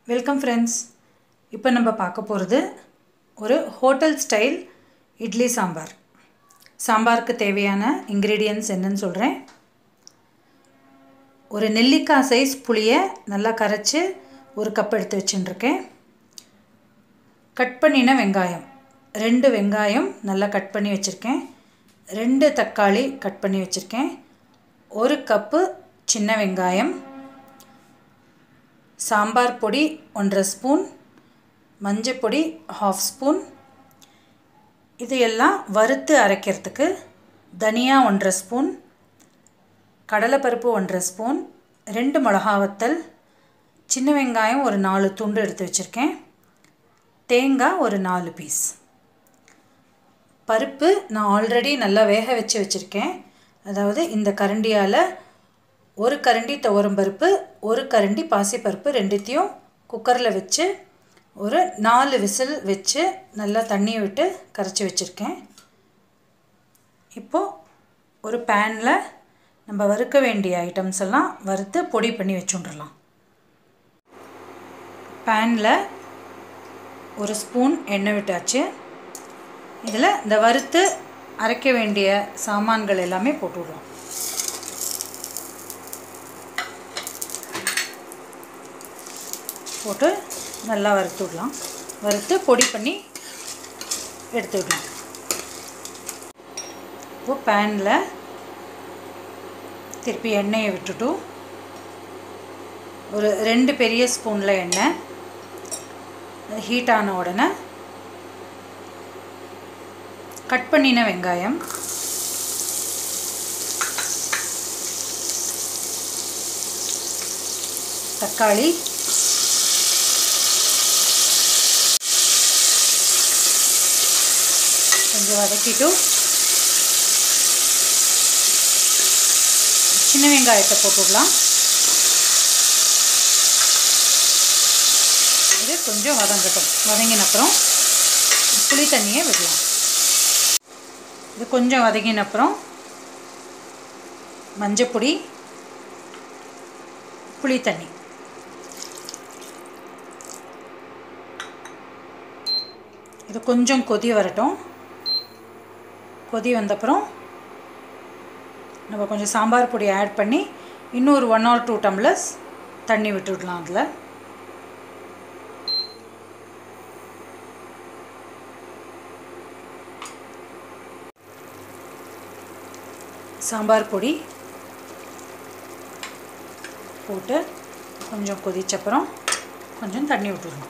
welcome friends இப்போ நம்ம பார்க்க போகிறது ஒரு ஹோட்டல் ஸ்டைல் இட்லி சாம்பார் சாம்பாருக்கு தேவையான இன்க்ரீடியன்ட்ஸ் என்னன்னு சொல்கிறேன் ஒரு நெல்லிக்காய் சைஸ் புளியை நல்லா கரைச்சி ஒரு கப் எடுத்து வச்சுட்டுருக்கேன் கட் பண்ணின வெங்காயம் ரெண்டு வெங்காயம் நல்லா கட் பண்ணி வச்சுருக்கேன் ரெண்டு தக்காளி கட் பண்ணி வச்சுருக்கேன் ஒரு கப்பு சின்ன வெங்காயம் சாம்பார் பொடி ஒன்றரை ஸ்பூன் மஞ்சள் பொடி ஹாஃப் ஸ்பூன் இது எல்லாம் வறுத்து அரைக்கிறதுக்கு தனியா ஒன்றரை ஸ்பூன் கடலைப்பருப்பு ஒன்றரை ஸ்பூன் ரெண்டு மிளகா வத்தல் சின்ன வெங்காயம் ஒரு நாலு துண்டு எடுத்து வச்சுருக்கேன் தேங்காய் ஒரு நாலு பீஸ் பருப்பு நான் ஆல்ரெடி நல்லா வேக வச்சு வச்சுருக்கேன் அதாவது இந்த கரண்டியால் ஒரு கரண்டி துவரம் பருப்பு ஒரு கரண்டி பாசிப்பருப்பு ரெண்டுத்தையும் குக்கரில் வச்சு ஒரு நாலு விசில் வச்சு நல்லா தண்ணியை விட்டு கரைச்சி வச்சுருக்கேன் இப்போது ஒரு பேனில் நம்ம வறுக்க வேண்டிய ஐட்டம்ஸ் எல்லாம் வறுத்து பொடி பண்ணி வச்சுட்டுடலாம் பேனில் ஒரு ஸ்பூன் எண்ணெய் விட்டாச்சு இதில் இந்த வறுத்து அரைக்க வேண்டிய சாமான்கள் எல்லாமே போட்டுவிடுவோம் போட்டு நல்லா வறுத்து விடலாம் வறுத்து பொடி பண்ணி எடுத்து விடலாம் இப்போது பேனில் திருப்பி எண்ணெயை விட்டுட்டு ஒரு ரெண்டு பெரிய ஸ்பூனில் எண்ணெய் அது ஹீட் ஆன உடனே கட் பண்ணின வெங்காயம் தக்காளி கொஞ்சம் வதக்கிட்டு சின்ன வெங்காயத்தை போட்டுடலாம் இது கொஞ்சம் வதங்கட்டும் வதங்கின அப்புறம் புளி தண்ணியை விடலாம் இது கொஞ்சம் வதங்கின அப்புறம் மஞ்சப்பொடி புளி தண்ணி இது கொஞ்சம் கொதி வரட்டும் கொதி வந்தப்புறம் நம்ம கொஞ்சம் சாம்பார் பொடி ஆட் பண்ணி இன்னொரு ஒன் ஆர் டூ டம்ளர்ஸ் தண்ணி விட்டுவிடலாம் அதில் சாம்பார் பொடி போட்டு கொஞ்சம் கொதிச்சப்புறம் கொஞ்சம் தண்ணி விட்டுடணும்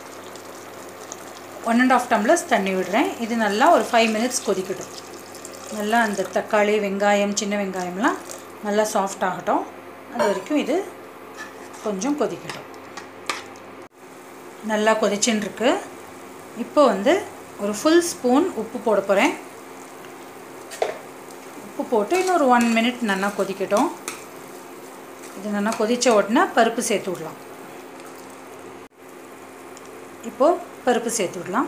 ஒன் அண்ட் ஆஃப் டம்ளர்ஸ் தண்ணி விடுறேன் இது நல்லா ஒரு ஃபைவ் மினிட்ஸ் கொதிக்கட்டும் நல்லா அந்த தக்காளி வெங்காயம் சின்ன வெங்காயம்லாம் நல்லா சாஃப்ட் ஆகட்டும் அது வரைக்கும் இது கொஞ்சம் கொதிக்கட்டும் நல்லா கொதிச்சுன்னு இருக்கு இப்போ வந்து ஒரு ஃபுல் ஸ்பூன் உப்பு போட போகிறேன் உப்பு போட்டு இன்னொரு ஒன் மினிட் நல்லா கொதிக்கட்டும் இது நல்லா கொதித்த உடனே பருப்பு சேர்த்து விடலாம் இப்போது பருப்பு சேர்த்து விடலாம்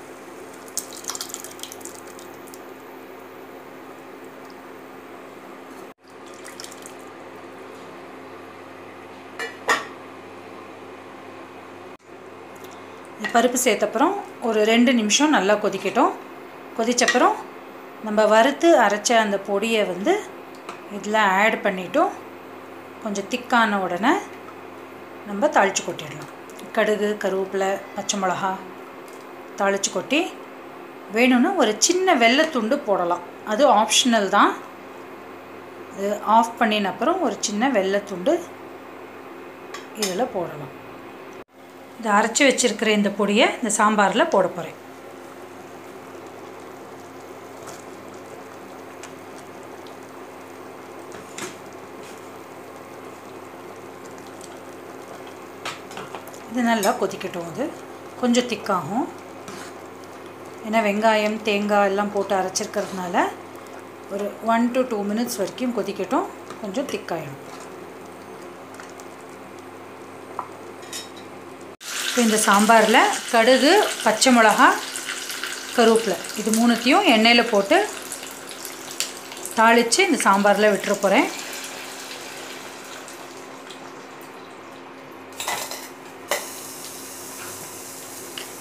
பருப்பு சேர்த்தப்புறம் ஒரு ரெண்டு நிமிஷம் நல்லா கொதிக்கட்டும் கொதிச்சப்புறம் நம்ம வறுத்து அரைச்ச அந்த பொடியை வந்து இதில் ஆட் பண்ணிவிட்டும் கொஞ்சம் திக்கான உடனே நம்ம தாளித்து கொட்டிடலாம் கடுகு கருவேப்பிலை பச்சை மிளகா தாளித்து கொட்டி வேணும்னா ஒரு சின்ன வெள்ளைத்துண்டு போடலாம் அது ஆப்ஷனல் தான் இது ஆஃப் பண்ணின அப்புறம் ஒரு சின்ன வெள்ளைத்துண்டு இதில் போடலாம் இதை அரைச்சி வச்சுருக்கிற இந்த பொடியை இந்த சாம்பாரில் போட போகிறேன் இது நல்லா கொதிக்கட்டும் அது கொஞ்சம் திக்காகும் ஏன்னா வெங்காயம் தேங்காய் எல்லாம் போட்டு அரைச்சிருக்கிறதுனால ஒரு ஒன் டு டூ மினிட்ஸ் வரைக்கும் கொதிக்கட்டும் கொஞ்சம் திக்காயிடும் இப்போ இந்த சாம்பாரில் கடுகு பச்சை மிளகா கருவேப்பிலை இது மூணுத்தையும் எண்ணெயில் போட்டு தாளித்து இந்த சாம்பாரில் விட்டுற போகிறேன்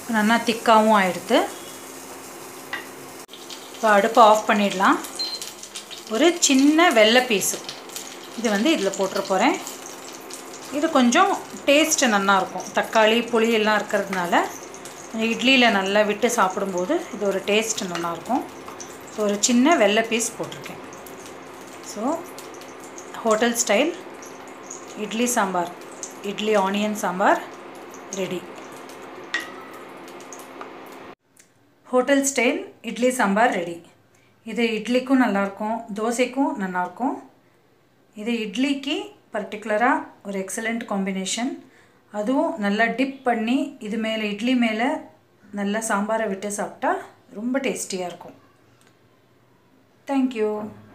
நல்லா திக்காகவும் ஆயிடுது இப்போ அடுப்பை ஆஃப் பண்ணிடலாம் ஒரு சின்ன வெள்ளை பீஸு இது வந்து இதில் போட்டுற போகிறேன் இது கொஞ்சம் டேஸ்ட்டு நல்லாயிருக்கும் தக்காளி புளி எல்லாம் இருக்கிறதுனால இட்லியில் நல்லா விட்டு சாப்பிடும்போது இது ஒரு டேஸ்ட் நல்லாயிருக்கும் ஸோ ஒரு சின்ன வெள்ளை பீஸ் போட்டிருக்கேன் so hotel style idli sambar idli onion sambar ready hotel style idli sambar ready இது இட்லிக்கும் நல்லாயிருக்கும் தோசைக்கும் நல்லாயிருக்கும் இது இட்லிக்கு பர்டிகுலராக ஒரு எக்ஸலண்ட் காம்பினேஷன் அதுவும் நல்லா டிப் பண்ணி இது மேலே இட்லி மேலே நல்லா சாம்பாரை விட்டு சாப்பிட்டா ரொம்ப டேஸ்டியாக இருக்கும் தேங்க்யூ